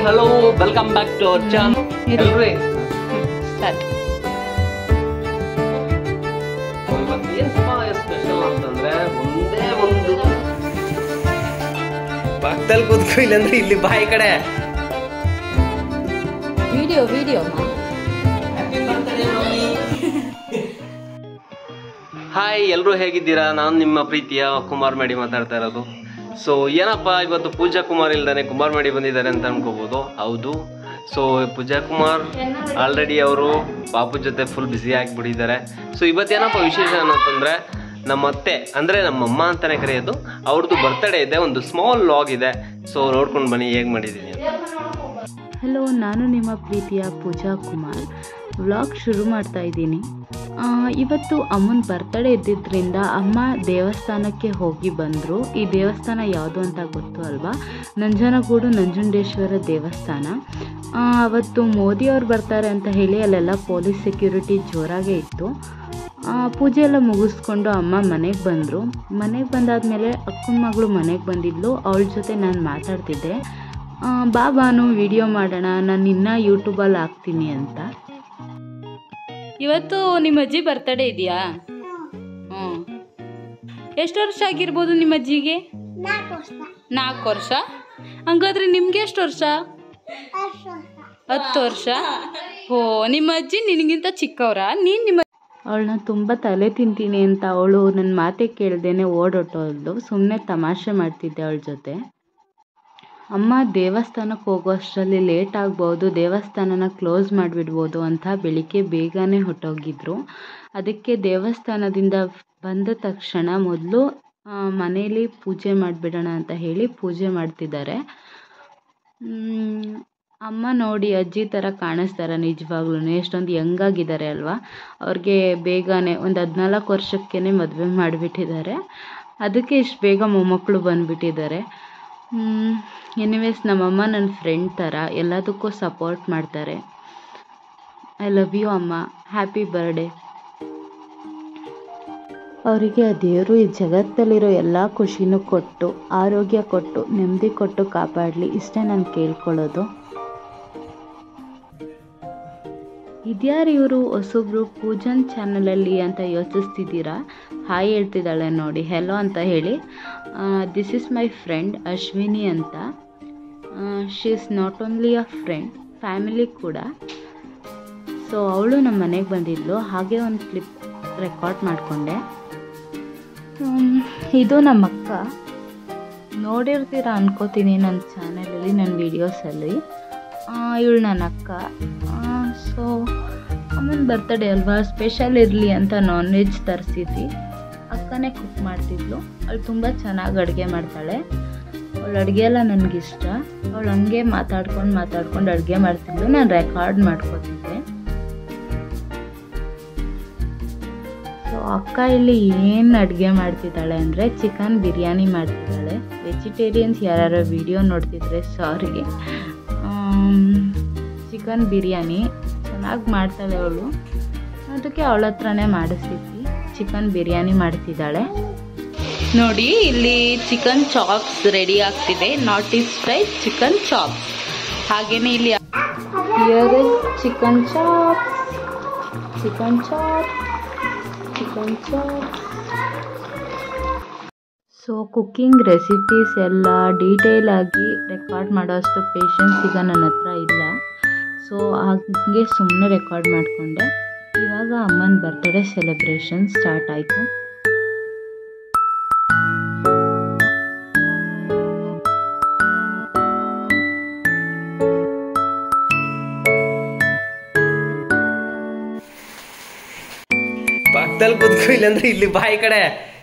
hello welcome back to our channel ಎಲ್ರಿ ಇವತ್ತು ಏನ್ ಸ್ಪೆಷಲ್ ಅಂತಂದ್ರೆ ಒಂದೇ ಒಂದು ಪಕ್ಕದಲ್ಲಿ ಕೂತ್ಕೊ ಇಲ್ಲಂದ್ರೆ ಇಲ್ಲಿ ಬಾಯಿ ಕಡೆ ವಿಡಿಯೋ ವಿಡಿಯೋ ಹಾಯ್ ಎಲ್ಲರೂ ಹೇಗಿದ್ದೀರಾ ನಾನು ನಿಮ್ಮ ಪ್ರೀತಿಯ ಕುಮಾರ್ ಮೇಡಿ ಮಾತಾಡ್ತಾ ಇರೋದು ಸೊ ಏನಪ್ಪ ಇವತ್ತು ಪೂಜಾ ಕುಮಾರ್ ಇಲ್ದಾನೆ ಕುಮಾರ್ ಮೇಡಿ ಬಂದಿದ್ದಾರೆ ಅಂತ ಅನ್ಕೋಬಹುದು ಹೌದು ಸೊ ಪೂಜಾ ಕುಮಾರ್ ಆಲ್ರೆಡಿ ಅವರು ಪಾಪು ಜೊತೆ ಫುಲ್ ಬ್ಯುಸಿ ಆಗಿಬಿಟ್ಟಿದ್ದಾರೆ ಸೊ ಇವತ್ತೇನಪ್ಪ ವಿಶೇಷ ಏನಂತಂದ್ರೆ ನಮ್ಮ ಅತ್ತೆ ಅಂದ್ರೆ ನಮ್ಮ ಅಮ್ಮ ಅಂತಾನೆ ಕರೆಯೋದು ಅವ್ರದ್ದು ಬರ್ತ್ಡೇ ಇದೆ ಒಂದು ಸ್ಮಾಲ್ ಲಾಗ್ ಇದೆ ಸೊ ನೋಡ್ಕೊಂಡು ಬನ್ನಿ ಹೇಗ್ ಮಾಡಿದೀನಿ ಅಂತ ಹಲೋ ನಾನು ನಿಮ್ಮ ಪ್ರೀತಿಯ ಪೂಜಾ ಕುಮಾರ್ ವ್ಲಾಗ್ ಶುರು ಮಾಡ್ತಾ ಇದ್ದೀನಿ ಆ, ಇವತ್ತು ಅಮ್ಮನ ಬರ್ತಡೇ ಇದ್ದಿದ್ದರಿಂದ ಅಮ್ಮ ದೇವಸ್ಥಾನಕ್ಕೆ ಹೋಗಿ ಬಂದರು ಈ ದೇವಸ್ಥಾನ ಯಾವುದು ಅಂತ ಗೊತ್ತು ಅಲ್ವಾ ನಂಜನಗೂಡು ನಂಜುಂಡೇಶ್ವರ ದೇವಸ್ಥಾನ ಆ, ಅವತ್ತು ಮೋದಿ ಅವ್ರು ಬರ್ತಾರೆ ಅಂತ ಹೇಳಿ ಅಲ್ಲೆಲ್ಲ ಪೊಲೀಸ್ ಸೆಕ್ಯೂರಿಟಿ ಜೋರಾಗೇ ಇತ್ತು ಆ, ಪೂಜೆ ಎಲ್ಲ ಮುಗಿಸ್ಕೊಂಡು ಅಮ್ಮ ಮನೆಗೆ ಬಂದರು ಮನೆಗೆ ಬಂದಾದಮೇಲೆ ಅಕ್ಕನ ಮಗಳು ಮನೆಗೆ ಬಂದಿದ್ಲು ಅವಳ ಜೊತೆ ನಾನು ಮಾತಾಡ್ತಿದ್ದೆ ಆ, ಬಾ ಬಾನು ವಿಡಿಯೋ ಮಾಡೋಣ ನಾನು ಇನ್ನೂ ಯೂಟ್ಯೂಬಲ್ಲಿ ಹಾಕ್ತೀನಿ ಅಂತ ಇವತ್ತು ನಿಮ್ಮ ಅಜ್ಜಿ ಬರ್ತಡೇ ಇದೆಯಾ ಹ್ಞೂ ಎಷ್ಟು ವರ್ಷ ಆಗಿರ್ಬೋದು ನಿಮ್ಮ ಅಜ್ಜಿಗೆ ನಾಲ್ಕು ವರ್ಷ ಹಂಗಾದ್ರೆ ನಿಮ್ಗೆ ಎಷ್ಟು ವರ್ಷ ಹತ್ತು ವರ್ಷ ಓ ನಿಮ್ಮ ಅಜ್ಜಿ ನಿನಗಿಂತ ಚಿಕ್ಕವರಾ ನೀನು ನಿಮ್ಮ ಅವಳನ್ನ ತುಂಬ ತಲೆ ತಿಂತೀನಿ ಅಂತ ಅವಳು ನನ್ನ ಮಾತೆ ಕೇಳ್ದೇನೆ ಓಡೊಟ್ಟೋದ್ಲು ಸುಮ್ಮನೆ ತಮಾಷೆ ಮಾಡ್ತಿದ್ದೆ ಅವಳ ಜೊತೆ ಅಮ್ಮ ದೇವಸ್ಥಾನಕ್ಕೆ ಹೋಗೋ ಅಷ್ಟರಲ್ಲಿ ಲೇಟ್ ಆಗ್ಬೋದು ದೇವಸ್ಥಾನನ ಕ್ಲೋಸ್ ಮಾಡಿಬಿಡ್ಬೋದು ಅಂತ ಬೆಳಿಗ್ಗೆ ಬೇಗನೆ ಹೊಟ್ಟೋಗಿದ್ರು ಅದಕ್ಕೆ ದೇವಸ್ಥಾನದಿಂದ ಬಂದ ತಕ್ಷಣ ಮೊದಲು ಮನೇಲಿ ಪೂಜೆ ಮಾಡಿಬಿಡೋಣ ಅಂತ ಹೇಳಿ ಪೂಜೆ ಮಾಡ್ತಿದ್ದಾರೆ ಮ್, ಅಮ್ಮ ನೋಡಿ ಅಜ್ಜಿ ಥರ ಕಾಣಿಸ್ತಾರೆ ನಿಜವಾಗ್ಲೂ ಎಷ್ಟೊಂದು ಯಂಗಾಗಿದ್ದಾರೆ ಅಲ್ವಾ ಅವ್ರಿಗೆ ಬೇಗನೆ ಒಂದು ಹದಿನಾಲ್ಕು ವರ್ಷಕ್ಕೇ ಮದುವೆ ಮಾಡಿಬಿಟ್ಟಿದ್ದಾರೆ ಅದಕ್ಕೆ ಇಷ್ಟು ಬೇಗ ಮೊಮ್ಮಕ್ಕಳು ಬಂದುಬಿಟ್ಟಿದ್ದಾರೆ ಎನಿವೇಸ್ ನಮ್ಮಮ್ಮ ನನ್ನ ಫ್ರೆಂಡ್ ಥರ ಎಲ್ಲದಕ್ಕೂ ಸಪೋರ್ಟ್ ಮಾಡ್ತಾರೆ ಐ ಲವ್ ಯು ಅಮ್ಮ ಹ್ಯಾಪಿ ಬರ್ಡೇ ಅವರಿಗೆ ಆ ದೇವರು ಈ ಜಗತ್ತಲ್ಲಿರೋ ಎಲ್ಲ ಖುಷಿನೂ ಕೊಟ್ಟು ಆರೋಗ್ಯ ಕೊಟ್ಟು ನೆಮ್ಮದಿ ಕೊಟ್ಟು ಕಾಪಾಡಲಿ ಇಷ್ಟೇ ನಾನು ಕೇಳ್ಕೊಳ್ಳೋದು ಇದ್ಯಾರು ಇವರು ಹೊಸೊಬ್ರು ಪೂಜನ್ ಚಾನಲಲ್ಲಿ ಅಂತ ಯೋಚಿಸ್ತಿದ್ದೀರಾ ಹಾಯ್ ಹೇಳ್ತಿದ್ದಾಳೆ ನೋಡಿ ಹೆಲೋ ಅಂತ ಹೇಳಿ this is my friend Ashwini ಅಂತ she is not only a friend family ಕೂಡ ಸೊ ಅವಳು ನಮ್ಮ ಮನೆಗೆ ಬಂದಿದ್ಲು ಹಾಗೆ ಒಂದು ಕ್ಲಿಪ್ ರೆಕಾರ್ಡ್ ಮಾಡಿಕೊಂಡೆ ಇದು ನಮ್ಮ ಅಕ್ಕ ನೋಡಿರ್ತೀರ ಅನ್ಕೋತೀನಿ ನನ್ನ ಚಾನಲಲ್ಲಿ ನನ್ನ ವೀಡಿಯೋಸಲ್ಲಿ ಇವಳು ನನ್ನ ಅಕ್ಕ ಸೊ ಅಮ್ಮನ ಬರ್ತಡೇ ಅಲ್ವಾ ಸ್ಪೆಷಲ್ ಇರಲಿ ಅಂತ ನಾನ್ ವೆಜ್ ತರಿಸಿದ್ವಿ ಅಕ್ಕನೇ ಕುಕ್ ಮಾಡ್ತಿದ್ಲು ಅವಳು ತುಂಬ ಚೆನ್ನಾಗಿ ಅಡುಗೆ ಮಾಡ್ತಾಳೆ ಅವಳು ಅಡುಗೆ ಎಲ್ಲ ನನಗಿಷ್ಟ ಅವಳು ಹಂಗೆ ಮಾತಾಡ್ಕೊಂಡು ಮಾತಾಡ್ಕೊಂಡು ಅಡುಗೆ ಮಾಡ್ತಿದ್ಲು ನಾನು ರೆಕಾರ್ಡ್ ಮಾಡ್ಕೋತಿದ್ದೆ ಸೊ ಅಕ್ಕ ಇಲ್ಲಿ ಏನು ಅಡುಗೆ ಮಾಡ್ತಿದ್ದಾಳೆ ಅಂದರೆ ಚಿಕನ್ ಬಿರಿಯಾನಿ ಮಾಡ್ತಿದ್ದಾಳೆ ವೆಜಿಟೇರಿಯನ್ಸ್ ಯಾರ್ಯಾರೋ ವಿಡಿಯೋ ನೋಡ್ತಿದ್ರೆ ಸಾರಿ ಚಿಕನ್ ಬಿರಿಯಾನಿ ಚೆನ್ನಾಗಿ ಮಾಡ್ತಾಳೆ ಅವಳು ಅದಕ್ಕೆ ಅವಳ ಹತ್ರನೇ ಮಾಡಿಸಿದ್ವಿ ಚಿಕನ್ ಬಿರಿಯಾನಿ ಮಾಡ್ತಿದ್ದಾಳೆ ನೋಡಿ ಇಲ್ಲಿ ಚಿಕನ್ ಚಾಪ್ಸ್ ರೆಡಿ ಆಗ್ತಿದೆ not is fry chicken chops ಹಾಗೇನೆ ಇಲ್ಲಿ here chicken chops chicken chops chicken chops so cooking recipes ಎಲ್ಲ ಡೀಟೇಲ್ ಆಗಿ ರೆಕಾರ್ಡ್ ಮಾಡೋಷ್ಟು ಪೇಷನ್ಸ್ ಈಗ ನನ್ನ ಹತ್ರ ಇಲ್ಲ ಸೊ ಹಾಗೆ ಸುಮ್ಮನೆ ರೆಕಾರ್ಡ್ ಮಾಡಿಕೊಂಡೆ ಇವಾಗ ಅಮ್ಮನ ಬರ್ತ್ಡೇ ಸೆಲೆಬ್ರೇಷನ್ ಸ್ಟಾರ್ಟ್ ಆಯಿತು ಪಕ್ಕದಲ್ಲಿ ಕೂತ್ಕೊ ಇಲ್ಲಂದ್ರೆ ಇಲ್ಲಿ ಬಾಯಿ ಕಡೆ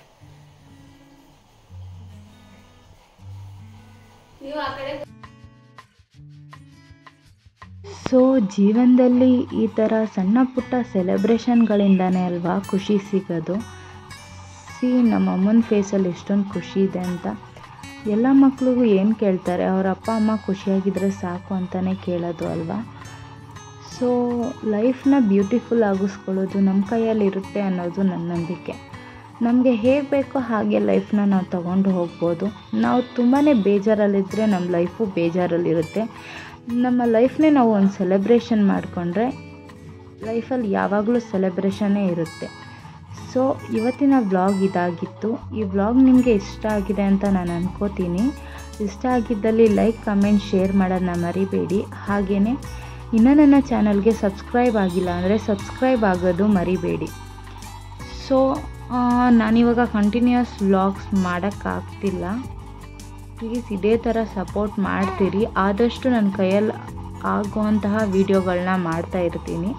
ಸೊ ಜೀವನದಲ್ಲಿ ಈ ಥರ ಸಣ್ಣ ಪುಟ್ಟ ಸೆಲೆಬ್ರೇಷನ್ಗಳಿಂದಾನೇ ಅಲ್ವಾ ಖುಷಿ ಸಿಗೋದು ಸಿ ನಮ್ಮ ಅಮ್ಮನ ಫೇಸಲ್ಲಿ ಎಷ್ಟೊಂದು ಖುಷಿ ಇದೆ ಅಂತ ಎಲ್ಲ ಮಕ್ಳಿಗೂ ಏನು ಕೇಳ್ತಾರೆ ಅವ್ರ ಅಪ್ಪ ಅಮ್ಮ ಖುಷಿಯಾಗಿದ್ದರೆ ಸಾಕು ಅಂತಲೇ ಕೇಳೋದು ಅಲ್ವಾ ಸೊ ಲೈಫ್ನ ಬ್ಯೂಟಿಫುಲ್ ಆಗಿಸ್ಕೊಳ್ಳೋದು ನಮ್ಮ ಕೈಯಲ್ಲಿ ಇರುತ್ತೆ ಅನ್ನೋದು ನನ್ನ ನಂಬಿಕೆ ನಮಗೆ ಹೇಗೆ ಬೇಕೋ ಹಾಗೆ ಲೈಫ್ನ ನಾವು ತಗೊಂಡು ಹೋಗ್ಬೋದು ನಾವು ತುಂಬಾ ಬೇಜಾರಲ್ಲಿದ್ದರೆ ನಮ್ಮ ಲೈಫು ಬೇಜಾರಲ್ಲಿರುತ್ತೆ ನಮ್ಮ ಲೈಫ್ನೇ ನಾವು ಒಂದು ಸೆಲೆಬ್ರೇಷನ್ ಮಾಡಿಕೊಂಡ್ರೆ ಲೈಫಲ್ಲಿ ಯಾವಾಗಲೂ ಸೆಲೆಬ್ರೇಷನ್ನೇ ಇರುತ್ತೆ ಸೊ ಇವತ್ತಿನ ವ್ಲಾಗ್ ಇದಾಗಿತ್ತು ಈ ವ್ಲಾಗ್ ನಿಮಗೆ ಇಷ್ಟ ಆಗಿದೆ ಅಂತ ನಾನು ಅನ್ಕೋತೀನಿ ಇಷ್ಟ ಆಗಿದ್ದಲ್ಲಿ ಲೈಕ್ ಕಮೆಂಟ್ ಶೇರ್ ಮಾಡೋದನ್ನ ಮರಿಬೇಡಿ ಹಾಗೆಯೇ ಇನ್ನೂ ನನ್ನ ಚಾನಲ್ಗೆ ಸಬ್ಸ್ಕ್ರೈಬ್ ಆಗಿಲ್ಲ ಅಂದರೆ ಸಬ್ಸ್ಕ್ರೈಬ್ ಆಗೋದು ಮರಿಬೇಡಿ ಸೊ ನಾನಿವಾಗ ಕಂಟಿನ್ಯೂಸ್ ವ್ಲಾಗ್ಸ್ ಮಾಡೋಕ್ಕಾಗ್ತಿಲ್ಲ ಪ್ಲೀಸ್ ಇದೇ ಥರ ಸಪೋರ್ಟ್ ಮಾಡ್ತೀರಿ ಆದಷ್ಟು ನನ್ನ ಕೈಯಲ್ಲಿ ಆಗುವಂತಹ ವೀಡಿಯೋಗಳನ್ನ ಮಾಡ್ತಾ ಇರ್ತೀನಿ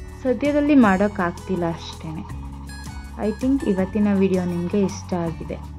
ಸದ್ಯದಲ್ಲಿ ಮಾಡೋಕ್ಕಾಗ್ತಿಲ್ಲ ಅಷ್ಟೇ ಐ ಥಿಂಕ್ ಇವತ್ತಿನ ವಿಡಿಯೋ ನಿಮಗೆ ಇಷ್ಟ ಆಗಿದೆ